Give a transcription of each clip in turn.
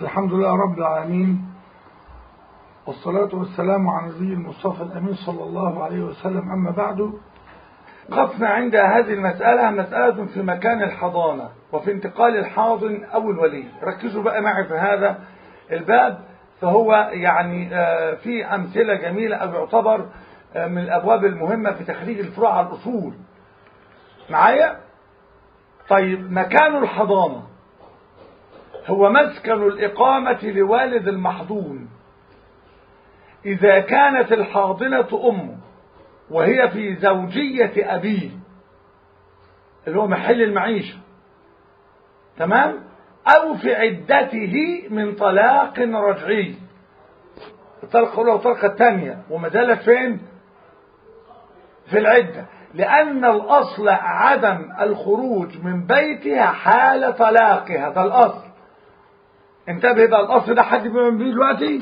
الحمد لله رب العالمين والصلاة والسلام على نبي المصطفى الأمين صلى الله عليه وسلم أما بعد قفنا عند هذه المسألة مسألة في مكان الحضانة وفي انتقال الحاضن أو الولي ركزوا بقى معي في هذا الباب فهو يعني في أمثلة جميلة أو يعتبر من الأبواب المهمة في تخريج الفروع على الأصول معايا طيب مكان الحضانة هو مسكن الإقامة لوالد المحضون إذا كانت الحاضنة أمه وهي في زوجية أبيه اللي هو محل المعيشة تمام أو في عدته من طلاق رجعي الطلقة الأولى والطلقة الثانية وما زالت فين؟ في العدة لأن الأصل عدم الخروج من بيتها حال طلاقها ده الأصل انتبه بقى الأصل ده حد بيؤمن بيه دلوقتي؟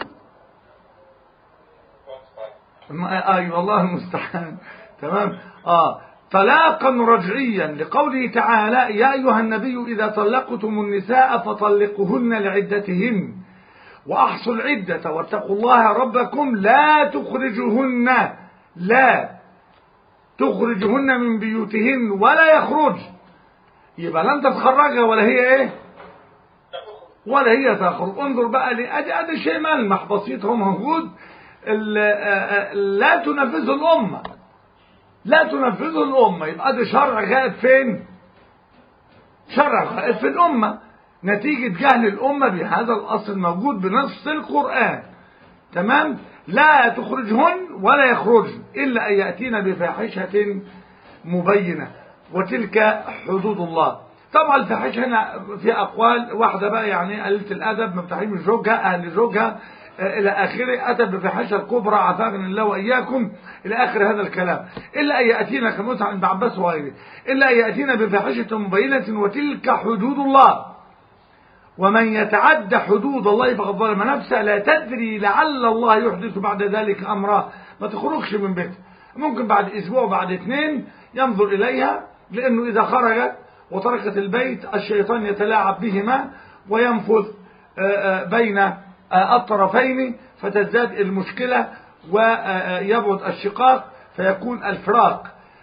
اي والله المستعان تمام اه طلاقا رجعيا لقوله تعالى يا ايها النبي اذا طلقتم النساء فطلقوهن لعدتهن واحصوا العده واتقوا الله ربكم لا تخرجوهن لا تخرجهن من بيوتهن ولا يخرج يبقى لا انت تخرجها ولا هي ايه ولا هي تخرج انظر بقى ادي ادي شيء ملمح بسيط هو موجود لا تنفذه الأمة لا تنفذه الأمة يبقى ده شرع غائب فين شرع غائب في الأمة نتيجة جهل الأمة بهذا الأصل الموجود بنص القرآن تمام لا تخرجهن ولا يخرجن إلا أن يأتين بفاحشة مبينة وتلك حدود الله طبعا الفاحشة هنا في أقوال واحدة بقى يعني قلة الأدب ما بتحريم زوجها أهل زوجها إلى آخره أتى بفحشة كبرى عافانا الله وإياكم إلى آخر هذا الكلام إلا أن يأتينا كما قلت عند عباس وغيره إلا أن يأتينا بفحشة مبينة وتلك حدود الله ومن يتعد حدود الله فقد ظلم نفسه لا تدري لعل الله يحدث بعد ذلك أمرا ما تخرجش من بيته ممكن بعد أسبوع بعد اثنين ينظر إليها لأنه إذا خرجت وتركت البيت الشيطان يتلاعب بهما وينفذ بين الطرفين فتزداد المشكلة ويبعد الشقاق فيكون الفراق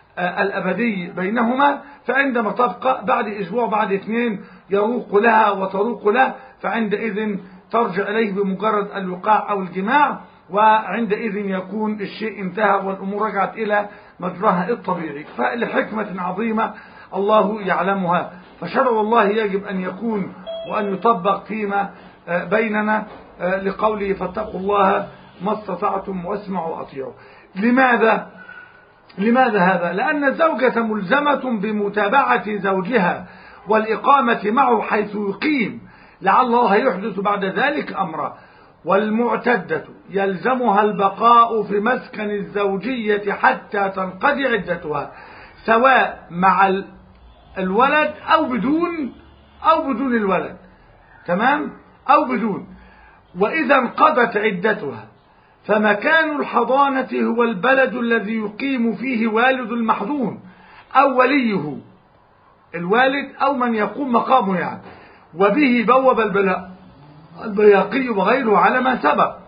الأبدي بينهما فعندما تبقى بعد أسبوع بعد اثنين يروق لها وتروق له فعندئذ ترجع إليه بمجرد الوقاع أو الجماع وعندئذ يكون الشيء انتهى والأمور رجعت إلى مجراها الطبيعي فلحكمة عظيمة الله يعلمها فشرع الله يجب أن يكون وأن يطبق فيما بيننا لقوله فاتقوا الله ما استطعتم واسمعوا واطيعوا لماذا لماذا هذا لأن الزوجة ملزمة بمتابعة زوجها والإقامة معه حيث يقيم لعل الله يحدث بعد ذلك أمرا والمعتدة يلزمها البقاء في مسكن الزوجية حتى تنقضي عدتها سواء مع الولد أو بدون أو بدون الولد تمام أو بدون وإذا انقضت عدتها فمكان الحضانة هو البلد الذي يقيم فيه والد المحضون أو وليه الوالد أو من يقوم مقامه يعني وبه بوب البلاء البياقي وغيره على ما سبق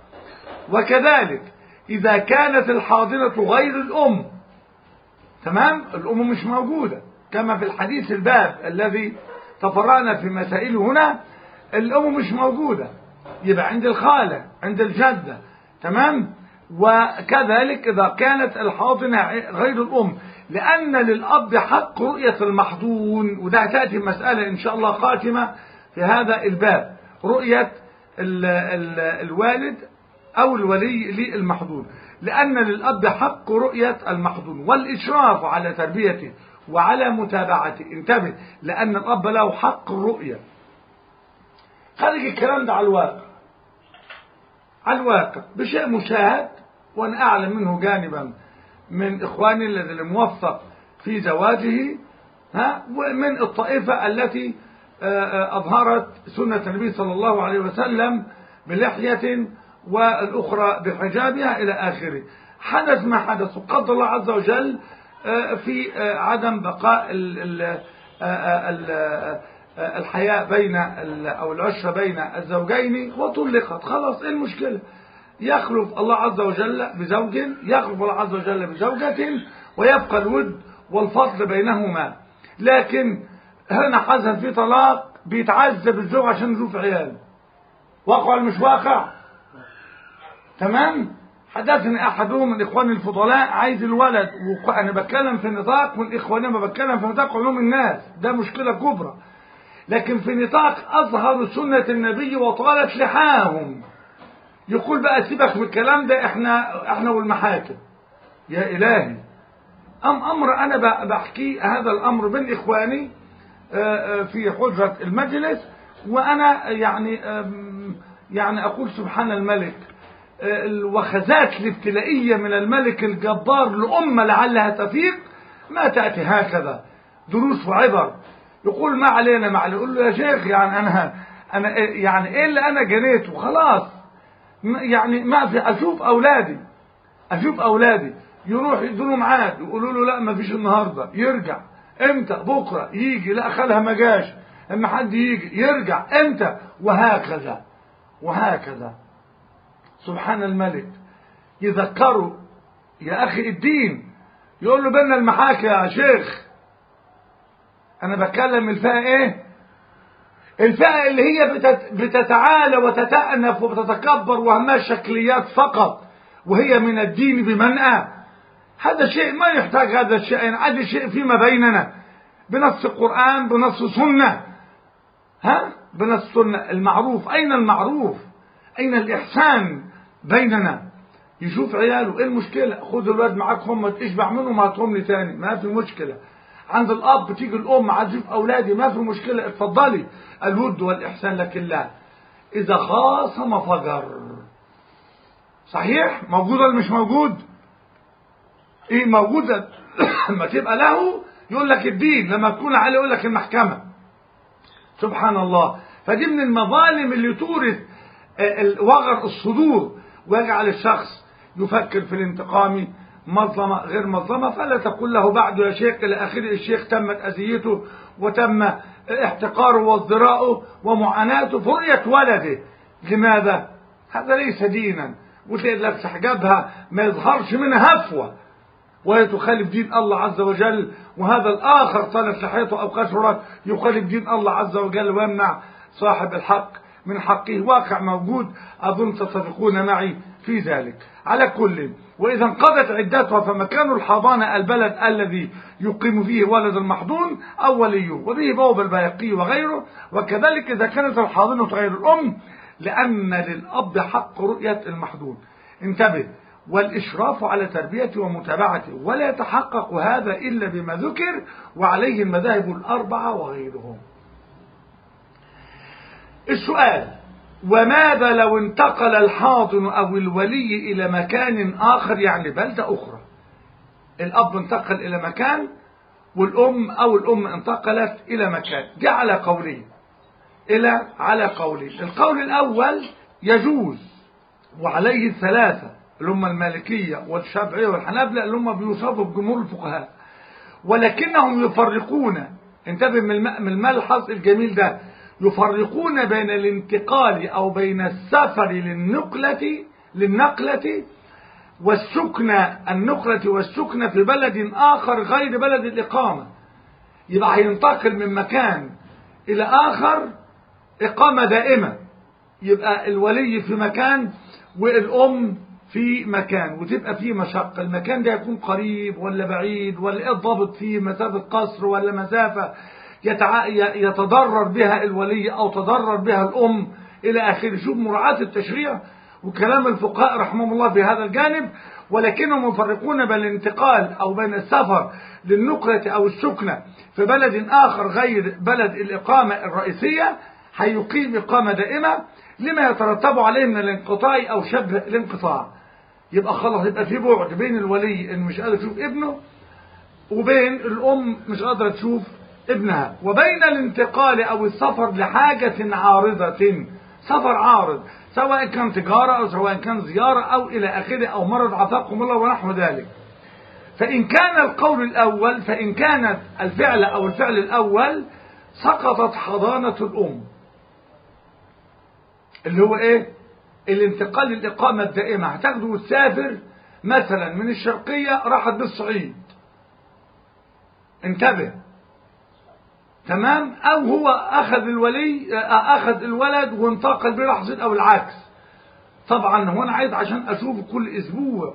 وكذلك إذا كانت الحاضنة غير الأم تمام الأم مش موجودة كما في الحديث الباب الذي تفرعنا في مسائله هنا الأم مش موجودة يبقى عند الخالة عند الجدة تمام وكذلك إذا كانت الحاضنة غير الأم لأن للأب حق رؤية المحضون وده تأتي مسألة إن شاء الله قاتمة في هذا الباب رؤية ال ال الوالد أو الولي للمحضون لأن للأب حق رؤية المحضون والإشراف على تربيته وعلى متابعته انتبه لأن الأب له حق الرؤية خارج الكلام ده على الواقع على الواقع بشيء مشاهد وأنا أعلم منه جانبا من إخواني الذي الموفق في زواجه ها ومن الطائفة التي أظهرت سنة النبي صلى الله عليه وسلم بلحية والأخرى بحجابها إلى آخره حدث ما حدث وقدر الله عز وجل في عدم بقاء ال ال الحياة بين أو العشرة بين الزوجين وطلقت خلاص إيه المشكلة يخلف الله عز وجل بزوج يخلف الله عز وجل بزوجة ويبقى الود والفضل بينهما لكن هنا حصل في طلاق بيتعذب الزوج عشان يشوف عياله واقع ولا مش واقع تمام حدثني احدهم من اخواني الفضلاء عايز الولد وانا بتكلم في نطاق من اخواني ما بتكلم في نطاق علوم الناس ده مشكله كبرى لكن في نطاق اظهر سنه النبي وطالت لحاهم يقول بقى سيبك من الكلام ده احنا احنا والمحاكم يا الهي ام امر انا بحكي هذا الامر بين اخواني في حجره المجلس وانا يعني يعني اقول سبحان الملك الوخزات الابتلائيه من الملك الجبار لامه لعلها تفيق ما تاتي هكذا دروس وعبر يقول ما علينا ما علينا يقول له يا شيخ يعني انا انا يعني ايه اللي انا جنيته خلاص يعني ما في اشوف اولادي اشوف اولادي يروح يدوا ميعاد يقولوا له لا ما فيش النهارده يرجع امتى بكره يجي لا خالها ما جاش اما حد يجي يرجع امتى وهكذا وهكذا سبحان الملك يذكروا يا اخي الدين يقول له بينا المحاكي يا شيخ انا بتكلم الفئه ايه الفئه اللي هي بتتعالى وتتأنف وبتتكبر وهمها الشكليات فقط وهي من الدين بمنأى هذا شيء ما يحتاج هذا الشيء يعني هذا شيء فيما بيننا بنص القرآن بنص سنة ها بنص سنة المعروف أين المعروف أين الإحسان بيننا يشوف عياله ايه المشكلة خد الواد معاك هم اشبع منهم هاتهم لي تاني ما في مشكلة عند الاب تيجي الام عايز اشوف اولادي ما في مشكلة اتفضلي الود والاحسان لكن لا اذا خاصم فجر صحيح موجود ولا مش موجود ايه موجودة لما تبقى له يقول لك الدين لما تكون عليه يقول لك المحكمة سبحان الله فدي من المظالم اللي تورث وغر الصدور ويجعل الشخص يفكر في الانتقام مظلمة غير مظلمة فلا تقول له بعد يا شيخ إلى آخره الشيخ تمت أذيته وتم احتقاره وازدراءه ومعاناته فرؤية ولده لماذا؟ هذا ليس دينا وتلاقي لك حجابها ما يظهرش منها هفوة وهي تخالف دين الله عز وجل وهذا الآخر طالت لحيته أو قشرت يخالف دين الله عز وجل ويمنع صاحب الحق من حقه واقع موجود أظن تتفقون معي في ذلك على كل وإذا انقضت عدتها فمكان الحضانة البلد الذي يقيم فيه ولد المحضون أو وليه وبه بواب البيقي وغيره وكذلك إذا كانت الحاضنة غير الأم لأن للأب حق رؤية المحضون انتبه والإشراف على تربيته ومتابعته ولا يتحقق هذا إلا بما ذكر وعليه المذاهب الأربعة وغيرهم السؤال وماذا لو انتقل الحاضن أو الولي إلى مكان آخر يعني بلدة أخرى الأب انتقل إلى مكان والأم أو الأم انتقلت إلى مكان دي على قولين إلى على قولين القول الأول يجوز وعليه الثلاثة اللي هم المالكية والشافعية والحنابلة اللي هم بيوصفوا بجمهور الفقهاء ولكنهم يفرقون انتبه من الملحظ الجميل ده يفرقون بين الانتقال أو بين السفر للنقلة للنقلة والسكنة النقلة والسكنة في بلد آخر غير بلد الإقامة يبقى هينتقل من مكان إلى آخر إقامة دائمة يبقى الولي في مكان والأم في مكان وتبقى فيه مشقة المكان ده يكون قريب ولا بعيد ولا ايه الضابط فيه مسافة قصر ولا مسافة يتع... يتضرر بها الولي أو تضرر بها الأم إلى آخره شوف مراعاة التشريع وكلام الفقهاء رحمهم الله في هذا الجانب ولكنهم يفرقون بين الانتقال أو بين السفر للنقلة أو السكنة في بلد آخر غير بلد الإقامة الرئيسية هيقيم إقامة دائمة لما يترتب عليه من الانقطاع أو شبه الانقطاع يبقى خلاص يبقى في بعد بين الولي اللي مش قادر يشوف ابنه وبين الأم مش قادرة تشوف ابنها وبين الانتقال أو السفر لحاجة عارضة سفر عارض سواء كان تجارة أو سواء كان زيارة أو إلى آخره أو مرض عفاكم الله ونحو ذلك فإن كان القول الأول فإن كانت الفعل أو الفعل الأول سقطت حضانة الأم اللي هو ايه الانتقال للإقامة الدائمة هتاخده وتسافر مثلا من الشرقية راحت بالصعيد انتبه تمام او هو اخذ الولي اخذ الولد وانتقل به لحظة او العكس طبعا هو انا عايز عشان اشوفه كل اسبوع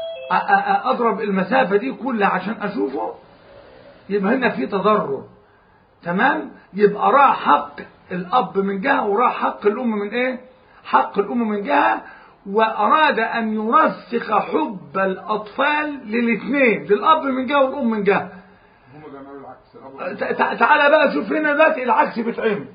اضرب المسافة دي كلها عشان اشوفه يبقى هنا في تضرر تمام يبقى راح حق الاب من جهة وراح حق الام من ايه حق الام من جهة واراد ان يرسخ حب الاطفال للاثنين للاب من جهة والام من جهة هم بيعملوا العكس الأب تع- تعالى بقى شوف هنا دلوقتي العكس بيتعمل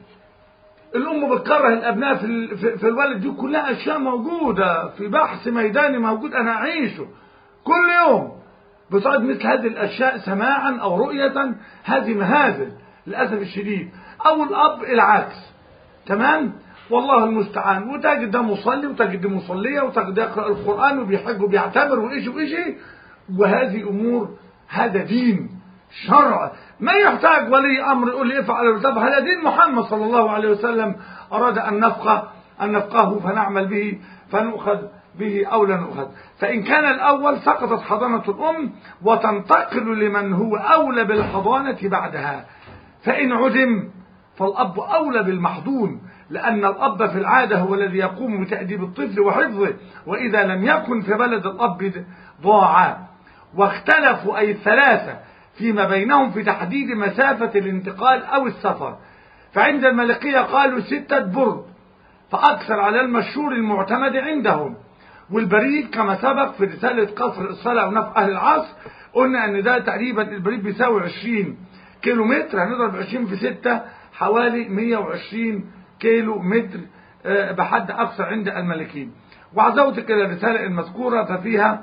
الام بتكره الابناء في ال- في في الولد دي كلها اشياء موجوده في بحث ميداني موجود انا اعيشه كل يوم بتقعد مثل هذه الاشياء سماعا او رؤيه هذه مهازل للاسف الشديد او الاب العكس تمام والله المستعان وتجد ده مصلي وتجد ده مصليه وتجد ده يقرا القران وبيحج وبيعتبر وايش وايش وهذه امور هذا دين شرع ما يحتاج ولي امر يقول لي افعل ولا تفعل هذا دين محمد صلى الله عليه وسلم اراد ان نفقه ان نفقهه فنعمل به فنؤخذ به او لا نؤخذ فان كان الاول سقطت حضانه الام وتنتقل لمن هو اولى بالحضانه بعدها فان عدم فالاب اولى بالمحضون لان الاب في العاده هو الذي يقوم بتاديب الطفل وحفظه واذا لم يكن في بلد الاب ضاع واختلفوا اي الثلاثه فيما بينهم في تحديد مسافة الانتقال أو السفر فعند الملكية قالوا ستة برد فأكثر على المشهور المعتمد عندهم والبريد كما سبق في رسالة قصر الصلاة ونفع أهل العصر قلنا أن ده تقريبا البريد بيساوي 20 كيلو متر هنضرب 20 في 6 حوالي 120 كيلو متر آه، بحد أقصى عند الملكين وعزوتك إلى الرسالة المذكورة ففيها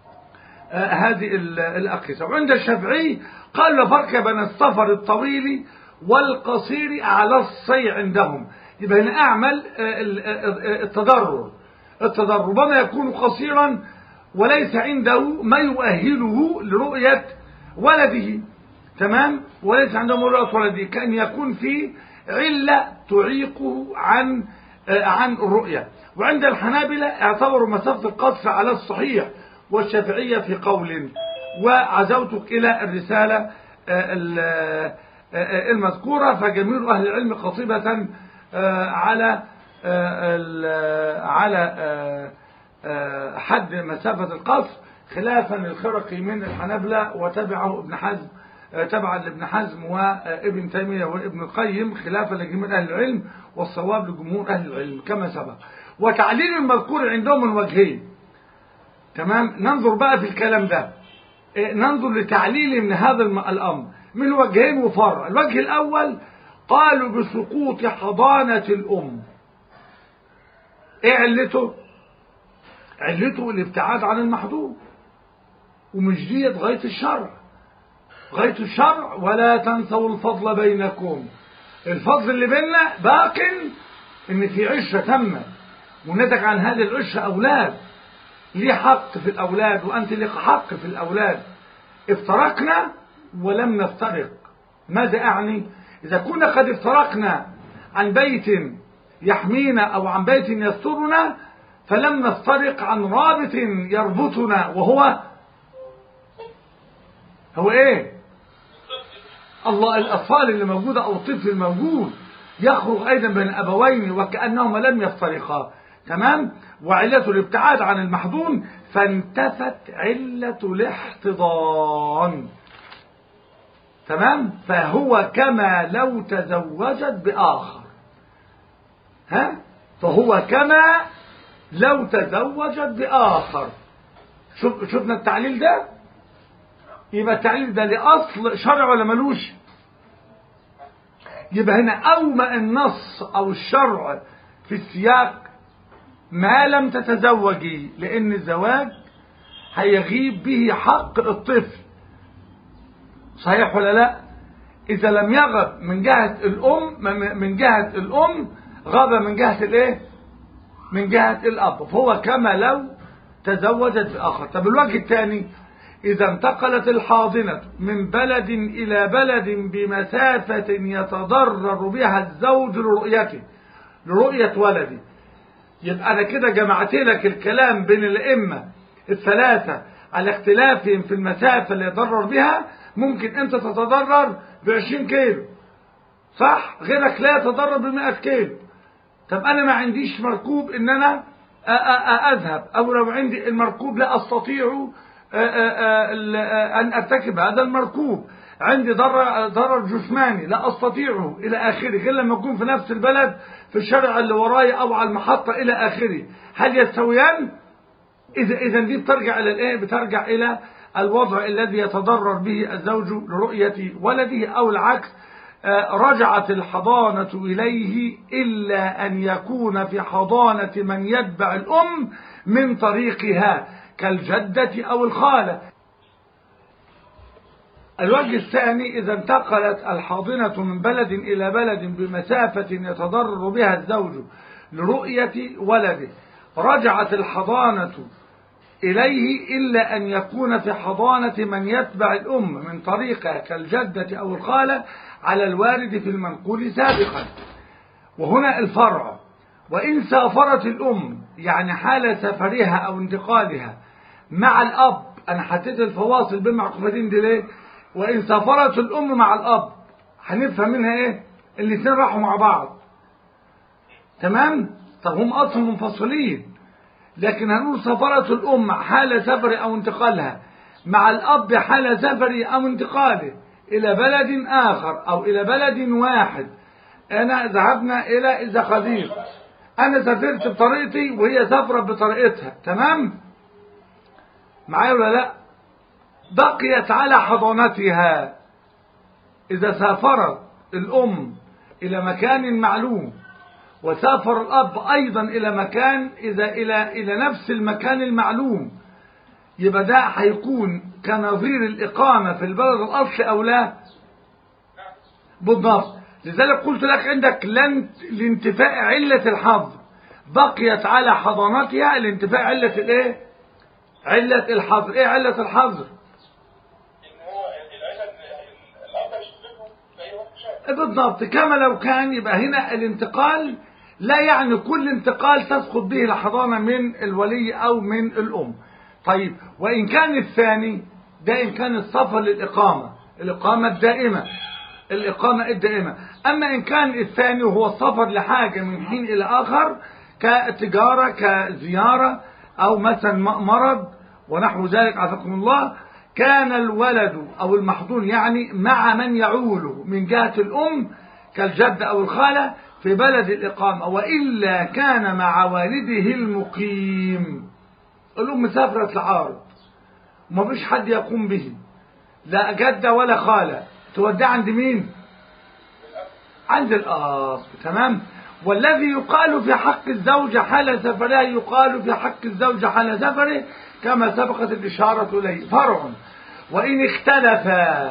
آه، هذه ال- الأقيسة وعند الشافعي قال لا فرق بين السفر الطويل والقصير على الصي عندهم يبقى هنا أعمل آه، ال- آه، التضرر التضرر ربما يكون قصيرا وليس عنده ما يؤهله لرؤية ولده تمام وليس عنده ما رؤية ولده كأن يكون في علة تعيقه عن آه، عن الرؤية وعند الحنابلة اعتبروا مسافة القصر على الصحيح والشافعية في قول وعزوتك إلى الرسالة آه، ال- آه، آه، المذكورة فجميع أهل العلم قصيبة آه، على آه، ال- على آه، آه، حد مسافة القصر خلافا للخرقي من الحنابلة وتبعه ابن حزم آه، تبعا لابن حزم وابن تيمية وابن القيم خلافا لجميع أهل العلم والصواب لجمهور أهل العلم كما سبق وتعليل المذكور عندهم من وجهين تمام ننظر بقى في الكلام ده إيه، ننظر لتعليل من هذا الم- الأمر من وجهين وفرع الوجه الأول قالوا بسقوط حضانة الأم ايه علته علته الابتعاد عن المحظور ومش ديت غاية الشرع غاية الشرع ولا تنسوا الفضل بينكم الفضل اللي بيننا باق ان في عشرة تمت ونتج عن هذه العشرة أولاد ليه حق في الأولاد وأنت لك حق في الأولاد افترقنا ولم نفترق ماذا أعني إذا كنا قد افترقنا عن بيت يحمينا أو عن بيت يسترنا فلم نفترق عن رابط يربطنا وهو هو ايه الله الأطفال اللي موجودة أو الطفل الموجود يخرج أيضا بين أبوين وكأنهما لم يفترقا تمام وعلة الابتعاد عن المحظون فانتفت علة الاحتضان تمام فهو كما لو تزوجت بآخر ها فهو كما لو تزوجت بآخر شوف شفنا التعليل ده يبقى التعليل ده لأصل شرع ولا ملوش يبقى هنا أومأ النص أو الشرع في السياق ما لم تتزوجي لأن الزواج هيغيب به حق الطفل صحيح ولا لا إذا لم يغب من جهة الأم من جهة الأم غاب من جهة الإيه من جهة الأب فهو كما لو تزوجت بآخر طب الوجه الثاني إذا انتقلت الحاضنة من بلد إلى بلد بمسافة يتضرر بها الزوج لرؤيته لرؤية ولده يبقى أنا كده جمعت لك الكلام بين الأئمة الثلاثة على اختلافهم في المسافة اللي يتضرر بها ممكن أنت تتضرر بعشرين كيلو صح غيرك لا يتضرر بمئة كيلو طب أنا ما عنديش مركوب إن أنا أذهب أو لو عندي المركوب لا أستطيع أن أرتكب هذا المركوب عندي ضرر, ضرر جسماني لا أستطيعه إلى آخره غير لما أكون في نفس البلد في الشارع اللي ورايا أو على المحطة إلى آخره هل يستويان؟ إذا إذا دي بترجع إلى الإيه؟ بترجع إلى الوضع الذي يتضرر به الزوج لرؤية ولده أو العكس رجعت الحضانة إليه إلا أن يكون في حضانة من يتبع الأم من طريقها كالجدة أو الخالة الوجه الثاني إذا انتقلت الحاضنة من بلد إلى بلد بمسافة يتضرر بها الزوج لرؤية ولده رجعت الحضانة إليه إلا أن يكون في حضانة من يتبع الأم من طريقة كالجدة أو الخالة على الوارد في المنقول سابقا وهنا الفرع وإن سافرت الأم يعني حال سفرها أو انتقالها مع الأب أنا حطيت الفواصل بين معقوفتين دي ليه وإن سافرت الأم مع الأب هنفهم منها إيه الاثنين راحوا مع بعض تمام طب هم أصلا منفصلين لكن هنقول سفرت الأم حال سفر أو انتقالها مع الأب حال سفره أو انتقاله إلى بلد آخر أو إلى بلد واحد أنا ذهبنا إلى الزقازيق أنا سافرت بطريقتي وهي سافرت بطريقتها تمام معايا ولا لا بقيت على حضانتها إذا سافرت الأم إلى مكان معلوم وسافر الأب أيضا إلى مكان إذا إلى إلى نفس المكان المعلوم يبقى ده هيكون كنظير الإقامة في البلد الأصل أو لا بالضبط لذلك قلت لك عندك لن لانتفاء علة الحظر بقيت على حضانتها لانتفاء علة الايه علة الحظر ايه علة الحظر بالضبط كما لو كان يبقى هنا الانتقال لا يعني كل انتقال تسقط به الحضانة من الولي أو من الأم طيب وإن كان الثاني ده إن كان السفر للإقامة الإقامة الدائمة الإقامة الدائمة أما إن كان الثاني وهو السفر لحاجة من حين إلى آخر كتجارة كزيارة أو مثلا مرض ونحو ذلك عافاكم الله كان الولد أو المحضون يعني مع من يعوله من جهة الأم كالجد أو الخالة في بلد الإقامة وإلا كان مع والده المقيم الأم سافرت لعارض وما فيش حد يقوم به لا جدة ولا خالة توديه عند مين عند الأب تمام والذي يقال في حق الزوجة حال سفرها يقال في حق الزوجة حال سفره كما سبقت الإشارة إليه فرع وإن اختلف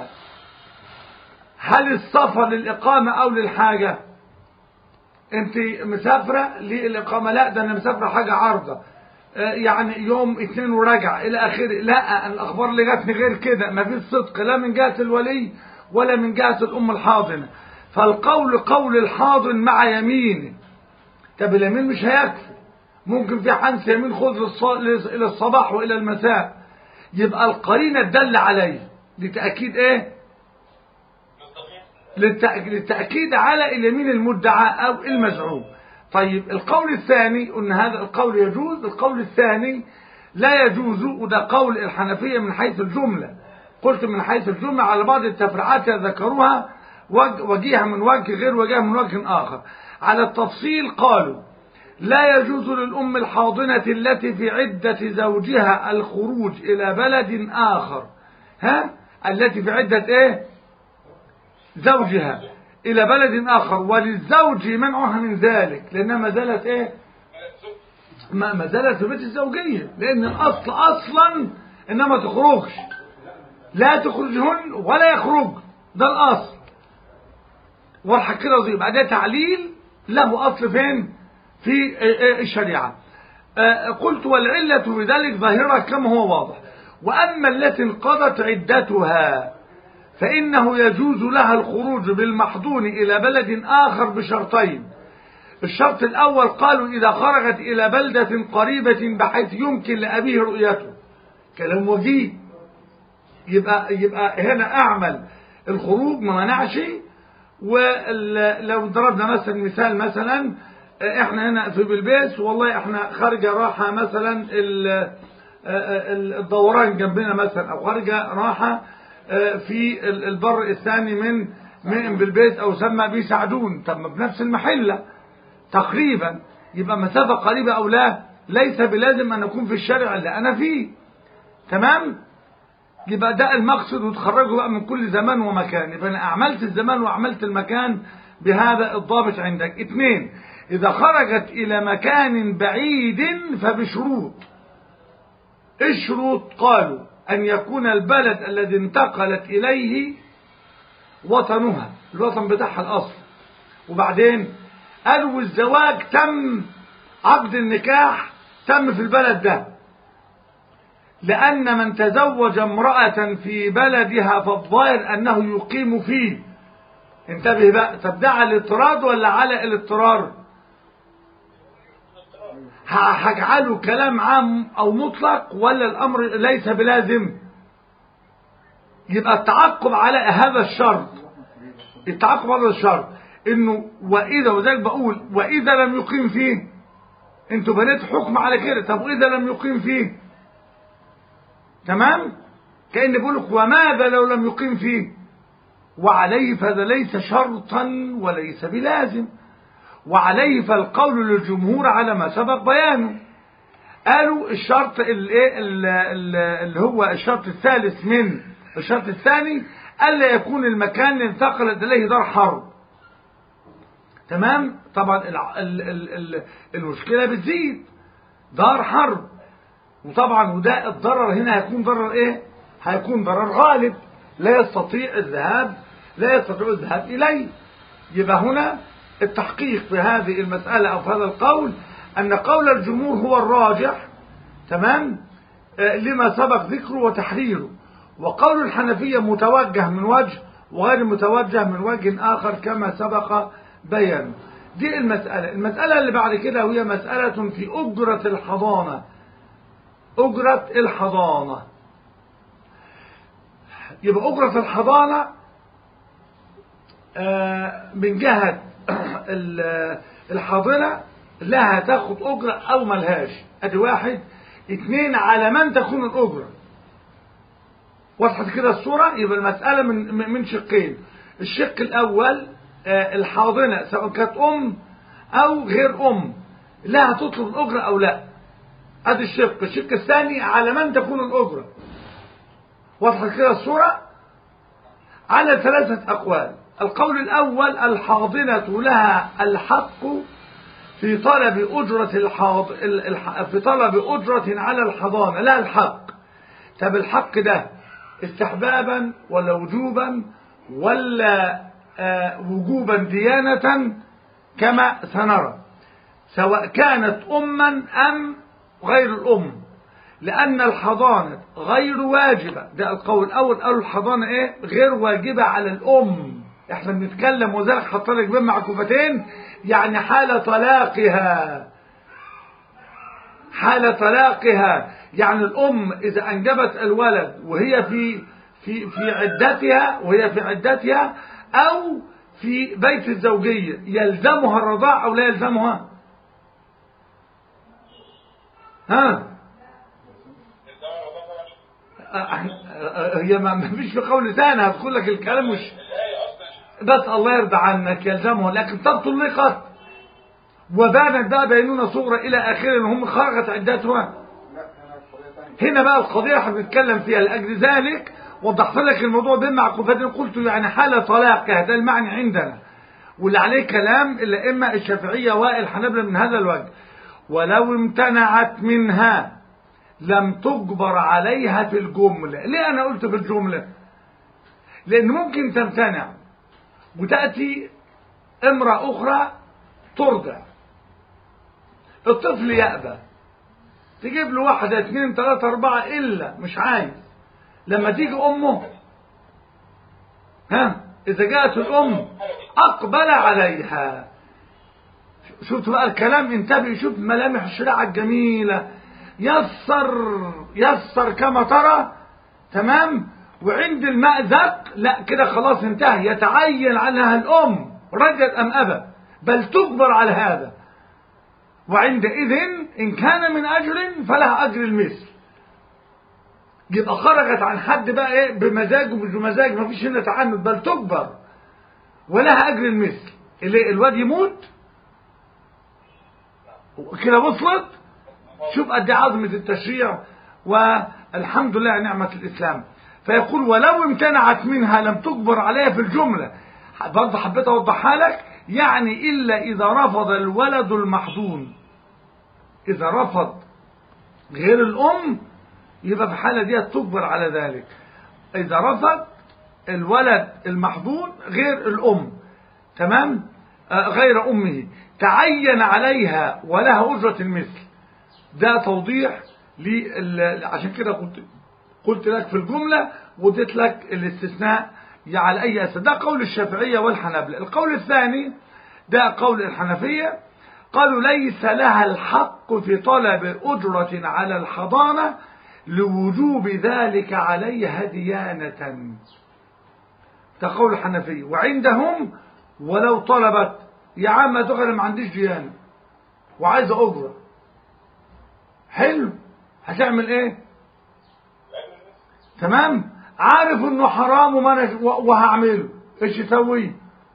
هل السفر للإقامة أو للحاجة انت مسافرة للإقامة لا ده أنا مسافرة حاجة عارضة يعني يوم اثنين وراجع إلى آخره لا الأخبار اللي جاتني غير كده ما فيش صدق لا من جهة الولي ولا من جهة الأم الحاضنة فالقول قول الحاضن مع يمينه طب اليمين مش هيكفي ممكن في حنس يمين خذ إلى الصباح وإلى المساء يبقى القرينة تدل عليه لتأكيد ايه للتأكيد على اليمين المدعى أو المزعوم طيب القول الثاني أن هذا القول يجوز القول الثاني لا يجوز وده قول الحنفية من حيث الجملة قلت من حيث الجملة على بعض التفريعات ذكروها وجيها من وجه غير وجهها من وجه آخر على التفصيل قالوا لا يجوز للأم الحاضنة التي في عدة زوجها الخروج إلى بلد آخر ها التي في عدة إيه زوجها إلى بلد آخر وللزوج منعها من ذلك لأنها ما زالت إيه ما ما زالت في بيت الزوجية لأن الأصل أصلا إنما تخرجش لا تخرجهن ولا يخرج ده الأصل والحق كده وظيفة بعد تعليل له أصل فين في الشريعة قلت والعلة بذلك ظاهرة كما هو واضح وأما التي انقضت عدتها فإنه يجوز لها الخروج بالمحضون إلى بلد آخر بشرطين الشرط الأول قالوا إذا خرجت إلى بلدة قريبة بحيث يمكن لأبيه رؤيته كلام وجيه يبقى يبقى هنا أعمل الخروج ما منعش ولو ضربنا مثلا مثال مثلا احنا هنا في بلبيس والله احنا خارجة راحة مثلا الدوران جنبنا مثلا او خارجة راحة في البر الثاني من من بلبيس او سمى به سعدون طب بنفس المحلة تقريبا يبقى مسافة قريبة او لا ليس بلازم ان اكون في الشارع اللي انا فيه تمام يبقى ده المقصد وتخرجوا بقى من كل زمان ومكان يبقى انا اعملت الزمان واعملت المكان بهذا الضابط عندك اثنين اذا خرجت الى مكان بعيد فبشروط الشروط قالوا ان يكون البلد الذي انتقلت اليه وطنها الوطن بتاعها الاصل وبعدين قالوا الزواج تم عقد النكاح تم في البلد ده لأن من تزوج امرأة في بلدها فالظاهر أنه يقيم فيه انتبه بقى طب ده على الاضطراد ولا على الاضطرار هجعله كلام عام أو مطلق ولا الأمر ليس بلازم يبقى التعقب على هذا الشرط التعقب على الشرط انه واذا وذلك بقول واذا لم يقيم فيه انتوا بنيت حكم على كده طب واذا لم يقيم فيه تمام كأن بيقولك وماذا لو لم يقيم فيه وعليه فهذا ليس شرطا وليس بلازم وعليه فالقول للجمهور على ما سبق بيانه قالوا الشرط اللي, اللي هو الشرط الثالث من الشرط الثاني ألا يكون المكان اللي انتقلت إليه دار حرب تمام طبعا ال ال ال ال المشكلة بتزيد دار حرب وطبعا وده الضرر هنا هيكون ضرر ايه هيكون ضرر غالب لا يستطيع الذهاب لا يستطيع الذهاب اليه يبقى هنا التحقيق في هذه المسألة او في هذا القول ان قول الجمهور هو الراجح تمام آه لما سبق ذكره وتحريره وقول الحنفية متوجه من وجه وغير متوجه من وجه آخر كما سبق بيانه دي المسألة المسألة اللي بعد كده هي مسألة في أجرة الحضانة أجرة الحضانة يبقى أجرة الحضانة من جهة الحاضنة لها تاخد أجرة أو ملهاش أدي واحد اتنين على من تكون الأجرة وضحت كده الصورة يبقى المسألة من من شقين الشق الأول الحاضنة سواء كانت أم أو غير أم لها تطلب الأجرة أو لا ادي الشق الشق الثاني على من تكون الأجرة وضحت كده الصورة على ثلاثة أقوال القول الأول الحاضنة لها الحق في طلب أجرة الحاض... في طلب أجرة على الحضانة لها الحق طب الحق ده استحبابا ولا وجوبا ولا آه وجوبا ديانة كما سنرى سواء كانت أما أم غير الأم لأن الحضانة غير واجبة ده القول الأول قالوا الحضانة إيه غير واجبة على الأم احنا بنتكلم وذلك حط لك بين معكوفتين يعني حال طلاقها حال طلاقها يعني الأم إذا أنجبت الولد وهي في في في عدتها وهي في عدتها أو في بيت الزوجية يلزمها الرضاع أو لا يلزمها ها هي ما فيش في قول ثاني هتقول لك الكلام مش بس الله يرضى عنك يلزمه لكن طب طلقت وبانت بقى بينونة صغرى إلى آخره إن هم خرجت عدتها هنا بقى القضية احنا بنتكلم فيها لأجل ذلك وضحت لك الموضوع بين معقوفتين قلت يعني حالة طلاق هذا المعنى عندنا واللي عليه كلام إلا إما الشافعية والحنابلة من هذا الوجه ولو امتنعت منها لم تجبر عليها في الجملة ليه أنا قلت في الجملة لأن ممكن تمتنع وتأتي امرأة أخرى ترضع الطفل يأبى تجيب له واحدة اثنين ثلاثة أربعة إلا مش عايز لما تيجي أمه ها إذا جاءت الأم أقبل عليها شفت بقى الكلام انتبه شوف ملامح الشريعة الجميلة يسر يسر كما ترى تمام وعند المأزق لا كده خلاص انتهى يتعين عنها الأم رجت أم أبى بل تجبر على هذا وعندئذ إن كان من أجر فلها أجر المثل يبقى خرجت عن حد بقى ايه بمزاج ومش بمزاج ما فيش هنا تعنت بل تجبر ولها أجر المثل اللي الواد يموت كده وصلت شوف قد عظمة التشريع والحمد لله نعمة الإسلام فيقول ولو امتنعت منها لم تجبر عليها في الجملة برضه حبيت أوضحها لك يعني إلا إذا رفض الولد المحضون إذا رفض غير الأم يبقى في الحالة دي تجبر على ذلك إذا رفض الولد المحضون غير الأم تمام آه غير أمه تعين عليها ولها أجرة المثل ده توضيح لي عشان كده قلت قلت لك في الجملة واديت لك الاستثناء على أي أساس ده قول الشافعية والحنابلة القول الثاني ده قول الحنفية قالوا ليس لها الحق في طلب أجرة على الحضانة لوجوب ذلك عليها ديانة ده قول الحنفية وعندهم ولو طلبت يا عم تقول ما عنديش ديانة وعايزة أجرة حلو هتعمل ايه تمام عارف انه حرام وما أنا وهعمله ايش يسوي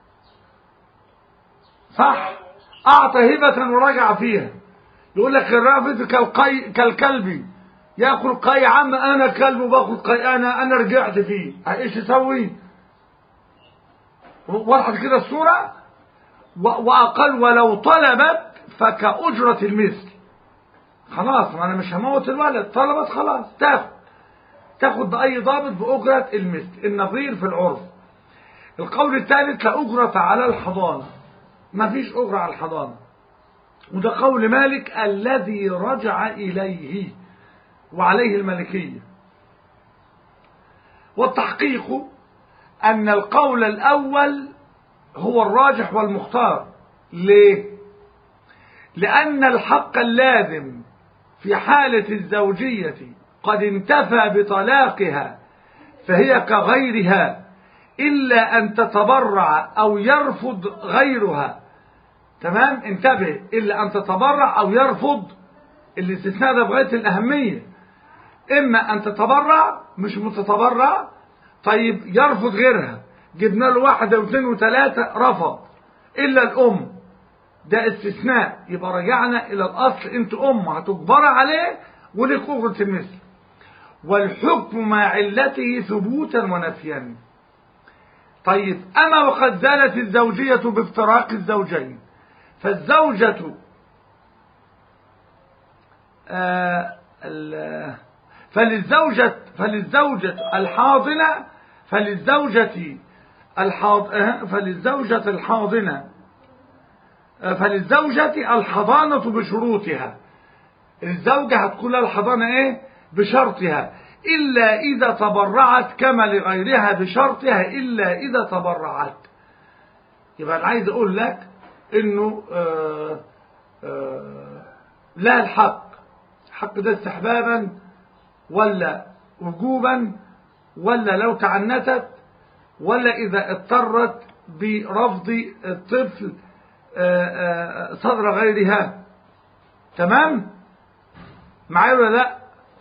صح اعطى هبة ورجع فيها يقول لك الرافض كالقي كالكلب ياكل قي يا عم انا كلب وباخد قي انا انا رجعت فيه ايش يسوي وضحت كده الصورة واقل ولو طلبت فكأجرة المثل خلاص ما انا مش هموت الولد طلبت خلاص تاخد تاخد بأي ضابط بأجرة المثل النظير في العرف القول الثالث لا أجرة على الحضانة ما فيش أجرة على الحضانة وده قول مالك الذي رجع إليه وعليه الملكية والتحقيق أن القول الأول هو الراجح والمختار ليه؟ لأن الحق اللازم في حالة الزوجية قد انتفى بطلاقها فهي كغيرها إلا أن تتبرع أو يرفض غيرها تمام انتبه إلا أن تتبرع أو يرفض الاستثناء ده بغاية الأهمية إما أن تتبرع مش متتبرع طيب يرفض غيرها جبنا له واحدة واثنين وثلاثة رفض إلا الأم ده استثناء يبقى رجعنا إلى الأصل أنت أم هتجبر عليه ولك أجرة المثل والحكم مع علته ثبوتا ونفيا طيب أما وقد زالت الزوجية بافتراق الزوجين فالزوجة آه فللزوجة فللزوجة الحاضنة فللزوجة الحاض فللزوجة الحاضنة فللزوجة الحضانة بشروطها الزوجة هتكون لها الحضانة ايه بشرطها إلا إذا تبرعت كما لغيرها بشرطها إلا إذا تبرعت يبقى أنا عايز أقول لك إنه آآ آآ لا الحق الحق ده استحبابا ولا وجوبا ولا لو تعنتت ولا إذا اضطرت برفض الطفل صدر غيرها تمام معايا ولا لا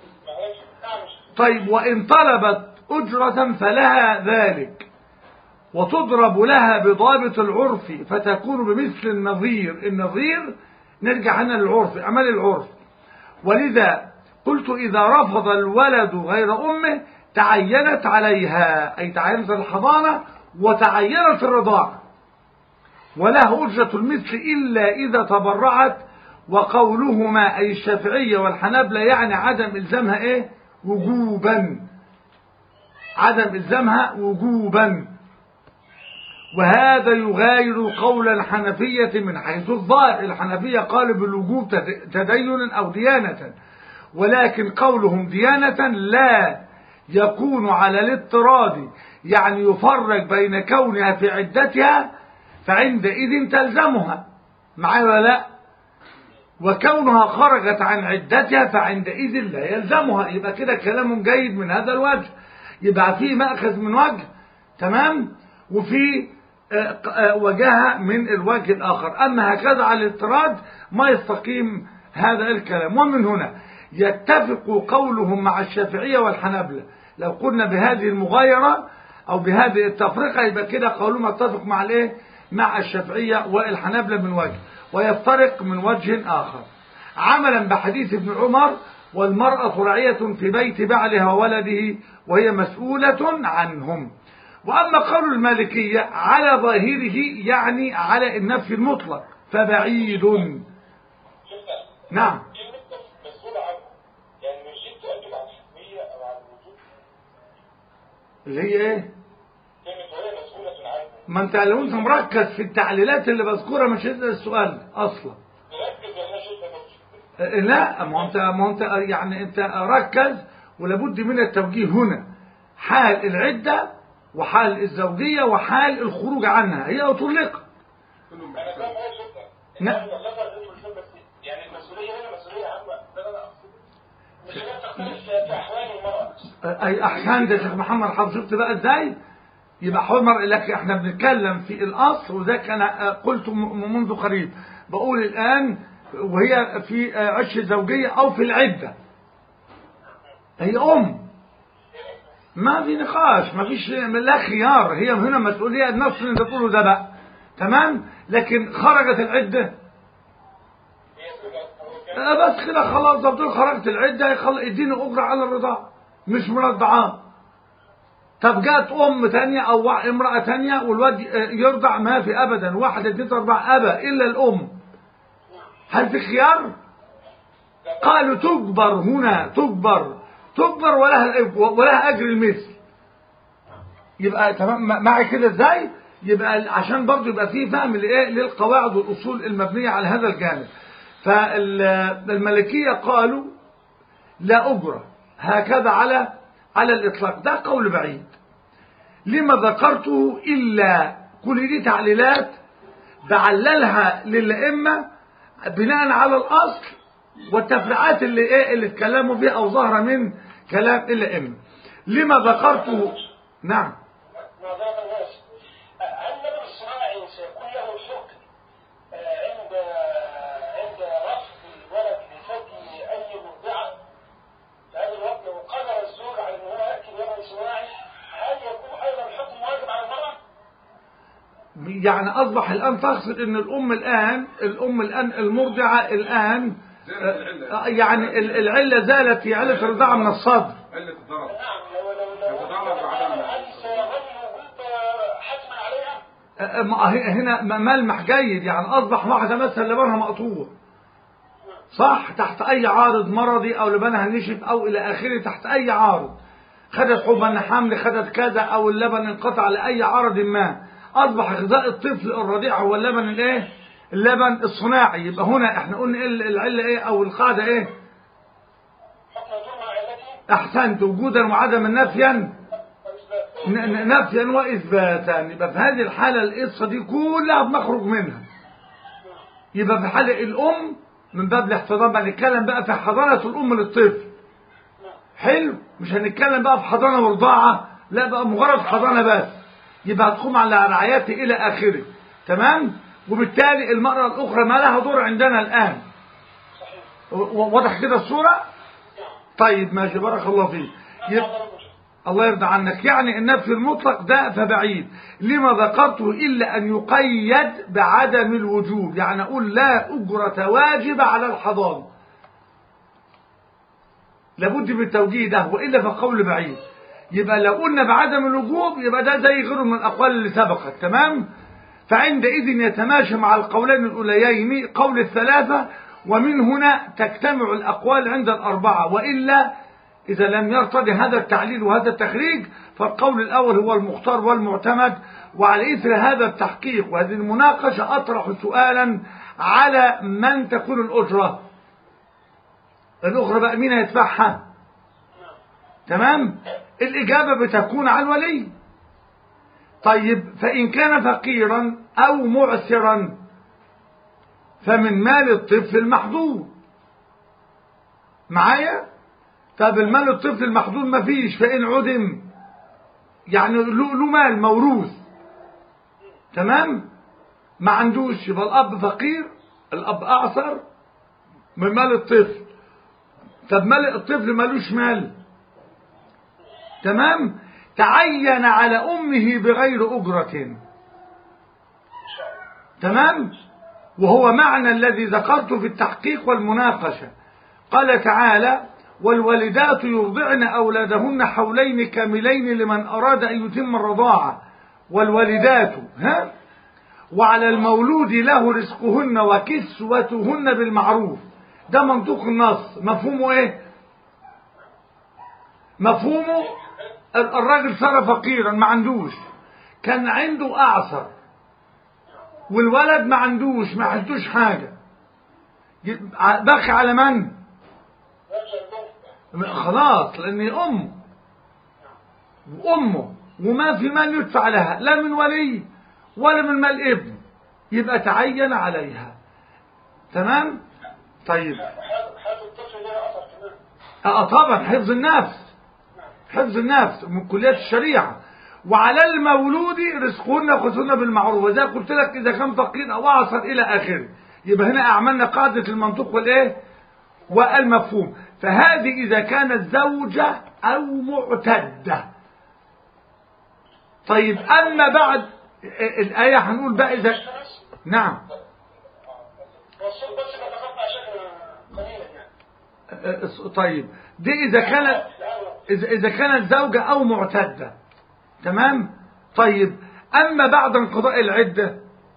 طيب وإن طلبت أجرة فلها ذلك وتضرب لها بضابط العرف فتكون بمثل النظير النظير نرجع هنا للعرف أعمال العرف ولذا قلت إذا رفض الولد غير أمه تعينت عليها أي تعينت الحضانة وتعينت الرضاعة وله أجرة المثل إلا إذا تبرعت وقولهما أي الشافعية والحنابلة يعني عدم إلزامها إيه وجوبا عدم إلزامها وجوبا وهذا يغاير قول الحنفية من حيث الظاهر الحنفية قالوا بالوجوب تدين أو ديانة ولكن قولهم ديانة لا يكون على الاضطراد يعني يفرق بين كونها في عدتها فعندئذ تلزمها معايا ولا لا وكونها خرجت عن عدتها فعندئذ لا يلزمها يبقى كده كلام جيد من هذا الوجه يبقى فيه مأخذ من وجه تمام وفي آه، آه، وجهة من الوجه الآخر أما هكذا على الاضطراد ما يستقيم هذا الكلام ومن هنا يتفق قولهم مع الشافعية والحنابلة لو قلنا بهذه المغايرة أو بهذه التفرقة يبقى كده قولهم يتفق مع الايه مع الشافعية والحنابلة من وجه ويفترق من وجه آخر عملا بحديث ابن عمر والمرأة رعية في بيت بعلها وولده وهي مسؤولة عنهم وأما قول المالكية على ظاهره يعني على النفي المطلق فبعيد نعم كلمة مسؤول عنه يعني مش دي تؤكد على الحكمية أو على الوجود اللي هي ايه كلمة وهي مسؤولة عنه ما انت لو انت مركز في التعليلات اللي بذكرها مش هتسأل السؤال اصلا نركز ولا شيء بس اه، لا ما هو انت ما هو انت يعني انت ركز ولابد من التوجيه هنا حال العدة وحال الزوجية وحال الخروج عنها هي طلقت كلهم أنا بحساب فاهم أول شكرا نعم. أنا ذكر ذكر الشيء بس يعني المسؤولية هنا مسؤولية عامة ده أنا أقصد مش هي بتختلف في في أحوال المرأة اه، اي احسن ده شيخ محمد حافظ شفت بقى ازاي يبقى حمر لك احنا بنتكلم في الاصل وذاك انا اه، قلت م- منذ قريب بقول الان وهي في اه، عش الزوجية او في العدة هي ام ما في نقاش ما فيش لا خيار هي هنا مسؤولية نفس اللي انت تقوله ده بقى تمام لكن خرجت العدة هي هو كان آه بس كده خلاص ده بتقول خرجت العدة يخل... اديني أجرة على الرضاعة مش مرضعاه طب جات أم تانية أو وا- امرأة تانية والواد آه، يرضع ما في أبدا واحد اتنين تلاتة أربعة أبا إلا الأم هل في خيار؟ قالوا تجبر هنا تجبر تجبر ولها ولها أجر المثل يبقى تمام م- معي كده ازاي يبقى عشان برضه يبقى فيه فهم لايه للقواعد والاصول المبنيه على هذا الجانب فالملكيه قالوا لا اجره هكذا على على الاطلاق ده قول بعيد لما ذكرته الا كل دي تعليلات بعللها للائمه بناء على الاصل والتفريعات اللي ايه اللي اتكلموا فيها او ظاهره من كلام الائمه لما ذكرته نعم نظرة الناس هل النبي الصناعي سيكون له الحكم آه، عند عند رفض الولد لثدي أي مرضعة في هذا الوقت لو قدر الزوج على أن هو يأكل ولد صناعي هل يكون أيضا الحكم واجب على المرأة؟ يعني أصبح الآن تقصد أن الأم الآن الأم الآن المرضعة الآن زالت العلة. آه، يعني ال- العلة زالت في علة الرضاعة من الصدر قلة الضرر نعم لو لو لو يتضرر بعدم هل سيظل الوجود حتما عليها؟ آه، آه، ما هي- هنا م- ملمح جيد يعني أصبح واحدة مثلا لبنها مقطوع صح تحت أي عارض مرضي أو لبنها نشف أو إلى آخره تحت أي عارض خدت حبا حمل خدت كذا أو اللبن انقطع لأي عرض ما أصبح غذاء الطفل الرضيع هو اللبن الإيه؟ اللبن الصناعي يبقى هنا احنا قلنا إيه العلة إيه أو القاعدة إيه؟ حكم يدور مع علته أحسنت وجودا وعدما نفيا وإثبات ن- ن- نفيا وإثباتا يبقى في هذه الحالة القصة دي كلها بنخرج منها يبقى في حالة الأم من باب الاحتضان بقى نتكلم بقى في حضانة الأم للطفل حلو مش هنتكلم بقى في حضانة ورضاعة لا بقى مجرد حضانة بس يبقى هتقوم على رعايته إلى آخره تمام وبالتالي المرأة الأخرى ما لها دور عندنا الآن و- و- واضح كده الصورة طيب ماشي بارك الله فيك يبقى الله يرضى عنك يعني النفي المطلق ده فبعيد لما ذكرته إلا أن يقيد بعدم الوجوب يعني أقول لا أجرة واجبة على الحضانة لابد من التوجيه ده وإلا فقول بعيد يبقى لو قلنا بعدم الوجوب يبقى ده زي غيره من الأقوال اللي سبقت تمام فعندئذ يتماشى مع القولين الأوليين قول الثلاثة ومن هنا تجتمع الأقوال عند الأربعة وإلا إذا لم يرتضي هذا التعليل وهذا التخريج فالقول الأول هو المختار والمعتمد وعلى إثر هذا التحقيق وهذه المناقشة أطرح سؤالا على من تكون الأجرة الأخرى بقى مين هيدفعها تمام الإجابة بتكون على الولي طيب فإن كان فقيرا أو معسرا فمن مال الطفل المحظوظ معايا طب المال الطفل المحظوظ مفيش فإن عدم يعني له له مال موروث تمام ما عندوش يبقى الأب فقير الأب أعسر من مال الطفل طب مال الطفل مالوش مال تمام تعين على أمه بغير أجرة تمام وهو معنى الذي ذكرته في التحقيق والمناقشة قال تعالى والوالدات يرضعن أولادهن حولين كاملين لمن أراد أن يتم الرضاعة والوالدات ها وعلى المولود له رزقهن وكسوتهن بالمعروف ده منطوق النص مفهومه ايه مفهومه الراجل صار فقيرا ما عندوش كان عنده اعصر والولد ما عندوش ما عندوش حاجه بقي على من خلاص لان امه وامه وما في مال يدفع لها لا من ولي ولا من مال ابن يبقى تعين عليها تمام طيب حياة الطفل لها أثر كمان اه طبعا حفظ النفس حفظ النفس من كليات الشريعة وعلى المولود رزقهن وخذهن بالمعروف وزي قلت لك إذا كان فقير أو أعصر إلى آخره يبقى هنا أعملنا قاعدة المنطوق والإيه والمفهوم فهذه إذا كانت زوجة أو معتدة طيب أما بعد الآية هنقول بقى إذا نعم والصوت بس بتقطع شكل قليلا يعني طيب دي إذا كانت إذا إذا كانت زوجة أو معتدة تمام طيب أما بعد انقضاء العدة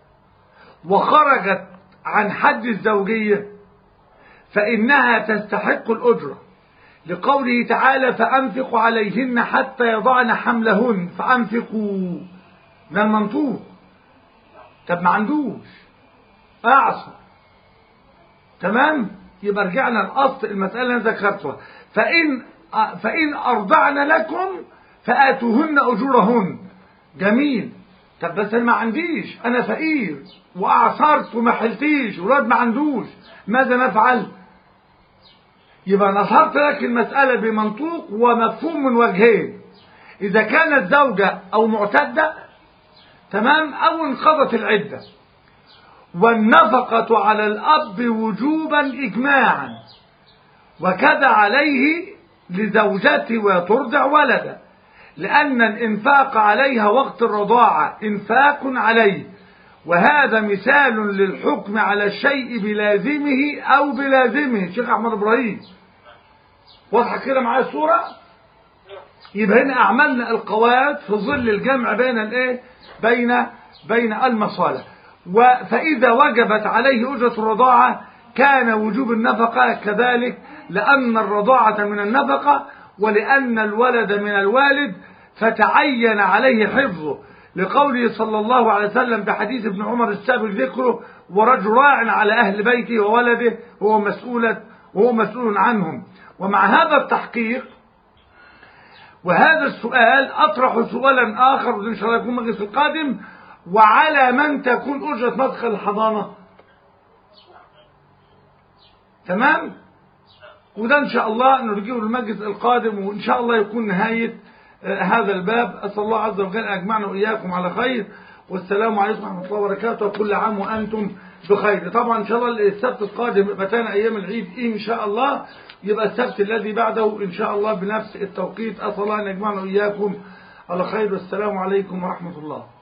وخرجت عن حد الزوجية فإنها تستحق الأجرة لقوله تعالى فأنفقوا عليهن حتى يضعن حملهن فأنفقوا ده المنطوق طب ما عندوش أعصر تمام يبقى رجعنا الأصل المسألة اللي أنا ذكرتها فإن فإن أرضعن لكم فآتوهن أجورهن جميل طب بس أنا ما عنديش أنا فقير وأعصرت وما حلتيش ولاد ما عندوش ماذا نفعل؟ يبقى نصرت لك المسألة بمنطوق ومفهوم من وجهين إذا كانت زوجة أو معتدة تمام أو انقضت العدة والنفقة على الأب وجوبا إجماعا وكذا عليه لزوجته وترضع ولدا لأن الإنفاق عليها وقت الرضاعة إنفاق عليه وهذا مثال للحكم على الشيء بلازمه أو بلازمه شيخ أحمد إبراهيم واضحة كده معايا الصورة يبقى هنا أعملنا القواعد في ظل الجمع بين الإيه بين بين المصالح فإذا وجبت عليه أجرة الرضاعة كان وجوب النفقة كذلك لأن الرضاعة من النفقة ولأن الولد من الوالد فتعين عليه حفظه لقوله صلى الله عليه وسلم بحديث ابن عمر السابق ذكره ورجل راع على أهل بيته وولده وهو مسؤولة وهو مسؤول عنهم ومع هذا التحقيق وهذا السؤال أطرح سؤالا آخر وإن شاء الله يكون مجلس القادم وعلى من تكون أجرة مدخل الحضانة تمام وده إن شاء الله نرجيه المجلس القادم وإن شاء الله يكون نهاية هذا الباب أسأل الله عز وجل أن يجمعنا وإياكم على خير والسلام عليكم ورحمة الله وبركاته وكل عام وأنتم بخير طبعا إن شاء الله السبت القادم متانا أيام العيد إن شاء الله يبقى السبت الذي بعده إن شاء الله بنفس التوقيت أسأل الله أن يجمعنا وإياكم على خير والسلام عليكم ورحمة الله